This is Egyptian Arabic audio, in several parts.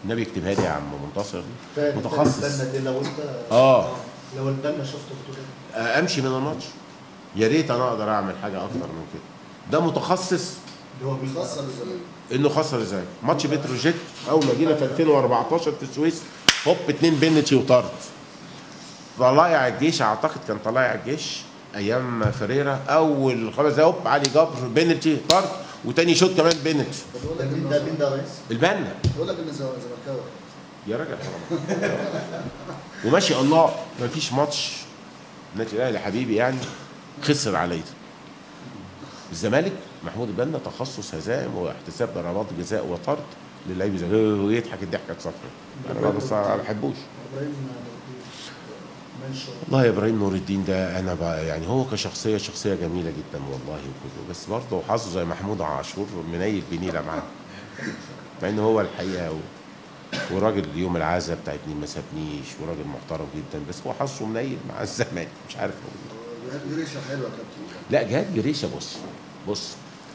النبي اكتبها لي يا عم منتصر فاهم متخصص البنا دي لو انت اه لو البنا شفته بتقول إيه؟ امشي من الماتش يا ريت انا اقدر اعمل حاجه اكتر من كده ده متخصص اللي هو مين خسر الزمالك انه خسر ازاي ماتش بتروجيت اول ما جينا في 2014 في السويس هوب اتنين بنتي وطرد طلائع الجيش اعتقد كان طلائع الجيش ايام فريرا اول خمس دقايق هوب علي جبر بنتي طرد وتاني شوط كمان بنتي طب يقول ده لك مين ده إنه- مين ده يا ريس؟ البنا يقول لك ان الزم- الزملكاوي يا راجل حرام وما شاء الله ما فيش ماتش النادي الاهلي حبيبي يعني خسر عليا الزمالك محمود البنا تخصص هزائم واحتساب ضربات جزاء وطرد للعيب زي ويضحك الضحكه الصفراء انا ما بص- ما بحبوش ابراهيم منشور والله يا ابراهيم نور الدين ده انا بقى يعني هو كشخصيه شخصيه جميله جدا والله وكله بس برضه حظه زي محمود عاشور منيل بنيله معاه مع ان هو الحقيقه و... وراجل يوم العزا بتاع ابني ما سابنيش وراجل محترم جدا بس هو حظه منيل مع الزمالك مش عارف هو جهاد جريشه حلوه يا كابتن لا جهاد جريشه بص بص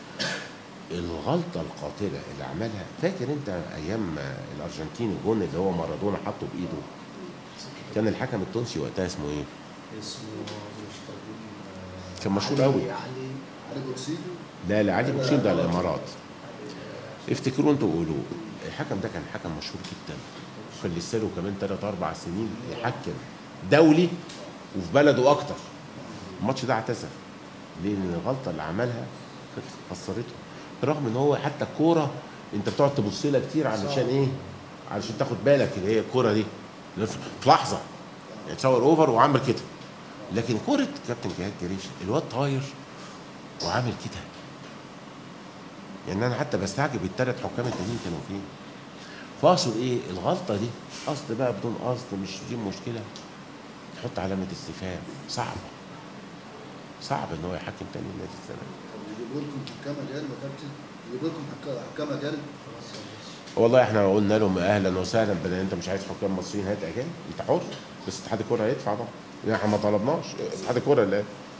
الغلطه القاتله اللي عملها فاكر انت ايام الارجنتين الجون اللي هو مارادونا حطه بايده كان الحكم التونسي وقتها اسمه ايه؟ اسمه مش فاكر كان مشهور قوي علي علي بورسيدي لا لا علي بوكسين ده الامارات افتكروا انتوا وقولوا الحكم ده كان حكم مشهور جدا كان لسه له كمان ثلاث اربع سنين يحكم دولي وفي بلده اكتر الماتش ده اعتزل لان الغلطه اللي عملها كانت خسرته رغم ان هو حتى الكوره انت بتقعد تبص لها كتير علشان ايه؟ علشان تاخد بالك اللي هي الكوره دي في لحظه يعني تصور اوفر وعمل كده لكن كوره كابتن جهاد جريش الواد طاير وعامل كده يعني انا حتى بستعجب الثلاث حكام التانيين كانوا فين فاقصد ايه الغلطه دي قصد بقى بدون قصد مش دي مشكله تحط علامه استفهام صعبه صعب ان هو يحكم تاني نادي الزمالك طب يجيبوا لكم حكام اجانب يا كابتن يجيبوا لكم حكا- حكام اجانب والله احنا قلنا لهم اهلا وسهلا بدل انت مش عايز حكام مصريين هات اجانب انت حر بس اتحاد الكوره هيدفع طبعا يعني احنا ما طلبناش اتحاد الكوره اللي قال.